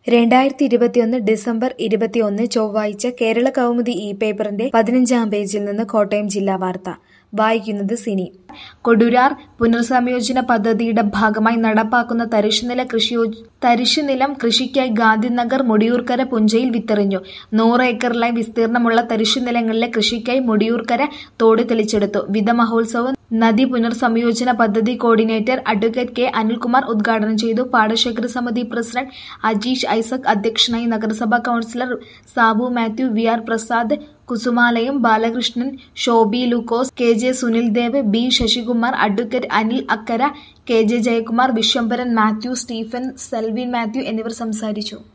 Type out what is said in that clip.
രണ്ടായിരത്തി ഇരുപത്തിയൊന്ന് ഡിസംബർ ഇരുപത്തിയൊന്ന് ചൊവ്വാഴ്ച കേരള കൗമുദി ഇ പേപ്പറിന്റെ പതിനഞ്ചാം പേജിൽ നിന്ന് കോട്ടയം ജില്ലാ വാർത്ത വായിക്കുന്നത് സിനി കൊടൂരാർ പുനർസംയോജന പദ്ധതിയുടെ ഭാഗമായി നടപ്പാക്കുന്ന തരിശുനില കൃഷി തരിശുനിലം കൃഷിക്കായി ഗാന്ധിനഗർ മുടിയൂർക്കര പുഞ്ചയിൽ വിത്തെറിഞ്ഞു നൂറ് ഏക്കറിലായി വിസ്തീർണമുള്ള തരിശുനിലങ്ങളിലെ കൃഷിക്കായി മുടിയൂർക്കര തോട് തെളിച്ചെടുത്തു വിധ മഹോത്സവം നദി പുനർസംയോജന പദ്ധതി കോർഡിനേറ്റർ അഡ്വക്കേറ്റ് കെ അനിൽകുമാർ ഉദ്ഘാടനം ചെയ്തു പാടശേഖര സമിതി പ്രസിഡന്റ് അജീഷ് ഐസക് അധ്യക്ഷനായി നഗരസഭാ councillor Sabu Mathew V R Prasad Kusumalayam Balakrishnan Shobi Lukose K J Sunil Dev B Sasikumar advocate Anil Akkara K J Jayakumar Viswambharan Mathew Stephen Selvin Mathew എന്നിവർ സംസാരിച്ചു